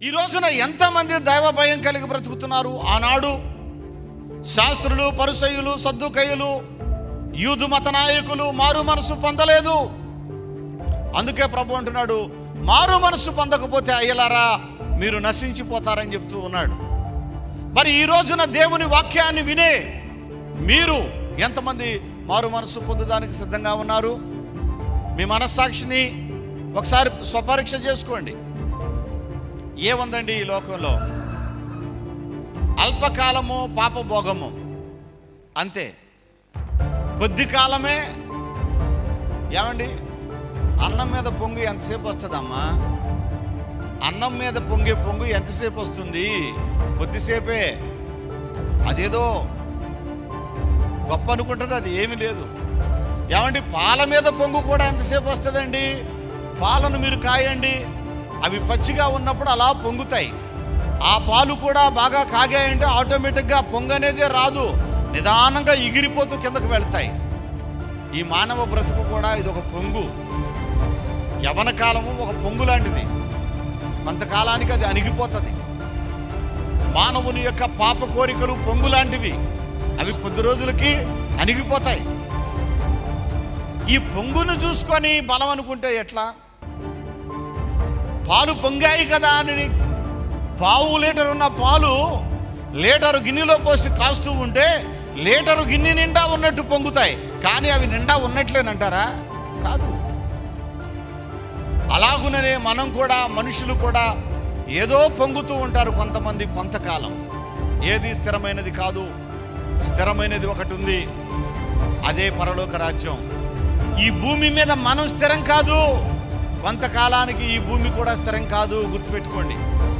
ఈ రోజున ఎంతమంది దైవ భయం కలిగి బ్రతుకుతున్నారు ఆనాడు శాస్త్రులు పరిసయులు సద్దుకయ్యులు యూదు మత నాయకులు మారు మనసు పొందలేదు అందుకే ప్రభు అంటున్నాడు మారు మనసు పొందకపోతే అయ్యలారా మీరు నశించిపోతారని చెప్తూ ఉన్నాడు మరి ఈ రోజున దేవుని వాక్యాన్ని వినే మీరు ఎంతమంది మారు మనసు పొందడానికి సిద్ధంగా ఉన్నారు మీ మనస్సాక్షిని ఒకసారి స్వపరీక్ష చేసుకోండి ఏముందండి ఈ లోకంలో అల్పకాలము పాపభోగము అంతే కొద్ది కాలమే ఏమండి అన్నం మీద పొంగు ఎంతసేపు వస్తుందమ్మా అన్నం మీద పొంగే పొంగు ఎంతసేపు వస్తుంది కొద్దిసేపే అదేదో గొప్ప అనుకుంటుంది అది ఏమీ లేదు ఏమండి పాల మీద పొంగు కూడా ఎంతసేపు వస్తుందండి పాలను మీరు కాయండి అవి పచ్చిగా ఉన్నప్పుడు అలా పొంగుతాయి ఆ పాలు కూడా బాగా కాగాయంటే ఆటోమేటిక్గా పొంగు అనేదే రాదు నిదానంగా ఎగిరిపోతూ కిందకు వెళ్తాయి ఈ మానవ బ్రతుకు కూడా ఇది ఒక పొంగు యవన కాలము ఒక పొంగు లాంటిది కొంతకాలానికి అది అణిగిపోతుంది మానవుని యొక్క పాప కోరికలు పొంగు లాంటివి అవి కొద్ది రోజులకి అణిగిపోతాయి ఈ పొంగును చూసుకొని బలం అనుకుంటే ఎట్లా పాలు పొంగాయి కదా అని పావు లీటర్ ఉన్న పాలు లీటరు గిన్నెలో పోసి కాస్తూ ఉంటే లీటరు గిన్నె నిండా ఉన్నట్టు పొంగుతాయి కానీ అవి నిండా ఉన్నట్లేనంటారా కాదు అలాగుననే మనం కూడా మనుషులు కూడా ఏదో పొంగుతూ ఉంటారు కొంతమంది కొంతకాలం ఏది స్థిరమైనది కాదు స్థిరమైనది ఒకటి ఉంది అదే పరలోక రాజ్యం ఈ భూమి మీద మనం స్థిరం కాదు కొంతకాలానికి ఈ భూమి కూడా స్థిరం కాదు గుర్తుపెట్టుకోండి